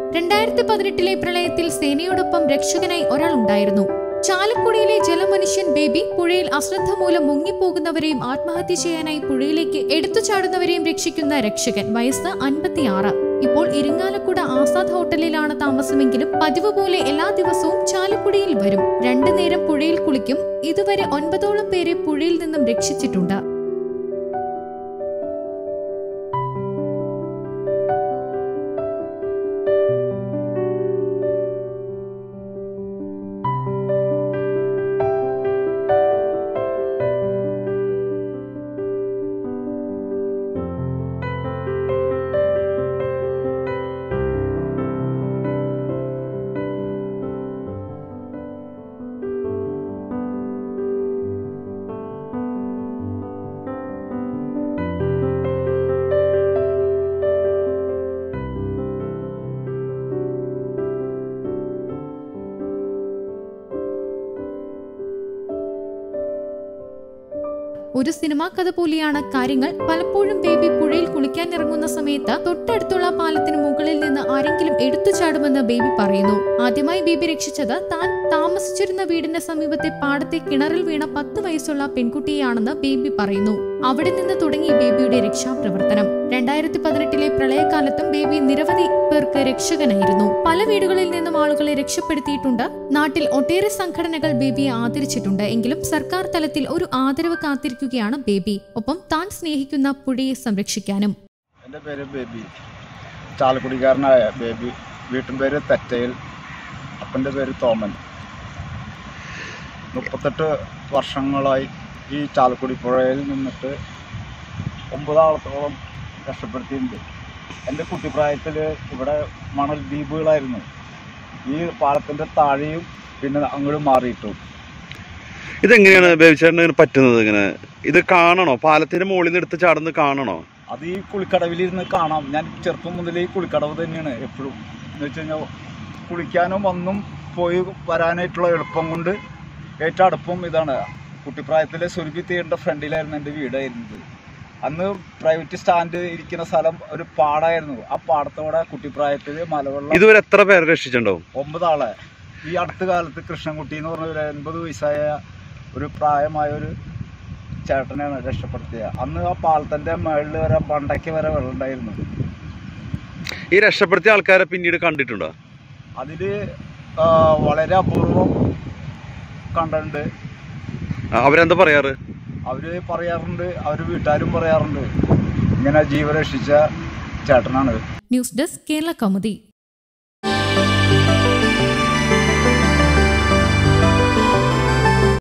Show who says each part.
Speaker 1: രണ്ടായിരത്തി പതിനെട്ടിലെ പ്രളയത്തിൽ സേനയോടൊപ്പം രക്ഷകനായി ഒരാൾ ഉണ്ടായിരുന്നു ചാലക്കുടിയിലെ ജലമനുഷ്യൻ ബേബി പുഴയിൽ അശ്രദ്ധ മൂലം മുങ്ങിപ്പോകുന്നവരെയും ആത്മഹത്യ ചെയ്യാനായി പുഴയിലേക്ക് എടുത്തു ചാടുന്നവരെയും രക്ഷിക്കുന്ന രക്ഷകൻ വയസ്സ് അൻപത്തിയാറ് ഇപ്പോൾ ഇരിങ്ങാലക്കുട ആസാദ് ഹോട്ടലിലാണ് താമസമെങ്കിലും പതിവ് പോലെ എല്ലാ ദിവസവും ചാലക്കുടിയിൽ വരും രണ്ടു നേരം പുഴയിൽ കുളിക്കും ഇതുവരെ ഒൻപതോളം പേരെ പുഴയിൽ നിന്നും രക്ഷിച്ചിട്ടുണ്ട് ഒരു സിനിമാ കഥ പോലെയാണ് കാര്യങ്ങൾ പലപ്പോഴും ബേബി പുഴയിൽ കുളിക്കാൻ ഇറങ്ങുന്ന സമയത്ത് തൊട്ടടുത്തുള്ള പാലത്തിന് മുകളിൽ നിന്ന് ആരെങ്കിലും എടുത്തു ചാടുമെന്ന് ബേബി പറയുന്നു ആദ്യമായി ബേബി രക്ഷിച്ചത് താൻ താമസിച്ചിരുന്ന വീടിന്റെ സമീപത്തെ പാടത്തെ കിണറിൽ വീണ പത്ത് വയസ്സുള്ള പെൺകുട്ടിയാണെന്ന് ബേബി പറയുന്നു അവിടെ നിന്ന് തുടങ്ങി ബേബിയുടെ രക്ഷാപ്രവർത്തനം രണ്ടായിരത്തി പതിനെട്ടിലെ പ്രളയകാലത്തും ബേബി നിരവധി പേർക്ക് രക്ഷകനായിരുന്നു പല വീടുകളിൽ നിന്നും ആളുകളെ രക്ഷപ്പെടുത്തിയിട്ടുണ്ട് നാട്ടിൽ ഒട്ടേറെ സംഘടനകൾ ബേബിയെ ആദരിച്ചിട്ടുണ്ട് എങ്കിലും സർക്കാർ തലത്തിൽ ഒരു ആദരവ് കാത്തിരിക്കുകയാണ് ബേബി ഒപ്പം താൻ സ്നേഹിക്കുന്ന പുഴയെ സംരക്ഷിക്കാനും
Speaker 2: എൻ്റെ പേര് ബേബി ചാലക്കുടിക്കാരനായ ബേബി വീട്ടിൻ പേര് തെറ്റയിൽ അപ്പൻ്റെ പേര് തോമൻ മുപ്പത്തെട്ട് വർഷങ്ങളായി ഈ ചാലക്കുടി പുഴയിൽ നിന്നിട്ട് ഒമ്പതാളത്തോളം രക്ഷപ്പെടുത്തിയിട്ടുണ്ട് എൻ്റെ കുട്ടിപ്രായത്തിൽ ഇവിടെ മണൽ ദ്വീപുകളായിരുന്നു ഈ പാലത്തിൻ്റെ താഴെയും പിന്നെ അങ്ങോട്ട് മാറിയിട്ടു
Speaker 3: ഇതെങ്ങനെയാണ് ബേബിച്ചേട്ടന് ഇങ്ങനെ പറ്റുന്നത് ഇങ്ങനെ ഇത് കാണണോ പാലത്തിന്റെ മുകളിൽ നിന്ന് എടുത്ത് ചാടുന്നത് കാണണോ
Speaker 2: അത് ഈ കുളിക്കടവിലിരുന്ന് കാണാം ഞാൻ ചെറുപ്പം മുതലേ ഈ കുളിക്കടവ് തന്നെയാണ് എപ്പോഴും എന്ന് വെച്ച് കഴിഞ്ഞാൽ കുളിക്കാനും ഒന്നും പോയി വരാനായിട്ടുള്ള എളുപ്പം കൊണ്ട് ഏറ്റവും അടുപ്പം ഇതാണ് കുട്ടിപ്രായത്തിലെ സുരഭി തീയറിൻ്റെ ഫ്രണ്ടിലായിരുന്നു എൻ്റെ വീടായിരുന്നത് അന്ന് പ്രൈവറ്റ് സ്റ്റാൻഡ് ഇരിക്കുന്ന സ്ഥലം ഒരു പാടായിരുന്നു ആ പാടത്തോടെ കുട്ടിപ്രായത്തിൽ മലവെള്ളം
Speaker 3: ഇതുവരെ എത്ര പേരെ രക്ഷിച്ചിട്ടുണ്ടാവും
Speaker 2: ഒമ്പതാളെ ഈ അടുത്ത കാലത്ത് കൃഷ്ണൻകുട്ടി എന്ന് പറഞ്ഞ ഒരു എൺപത് വയസ്സായ ഒരു പ്രായമായ ഒരു ചേട്ടനെയാണ് രക്ഷപ്പെടുത്തിയത് അന്ന് ആ പാലത്തിന്റെ മുകളിൽ വരെ പണ്ടയ്ക്ക് വരെ വെള്ളം ഉണ്ടായിരുന്നു
Speaker 3: ഈ രക്ഷപ്പെടുത്തിയ ആൾക്കാരെ പിന്നീട് കണ്ടിട്ടുണ്ടോ
Speaker 2: അതിൽ വളരെ അപൂർവം കണ്ടിട്ടുണ്ട്
Speaker 3: ആ, അവരെന്താ പറയാറ്
Speaker 2: അവര് പറയാറുണ്ട് അവർ വീട്ടുകാരും പറയാറുണ്ട് ഇങ്ങനെ ജീവൻ രക്ഷിച്ച ചേട്ടനാണ്
Speaker 1: ന്യൂസ് ഡെസ്ക് കേരള കൗമുദി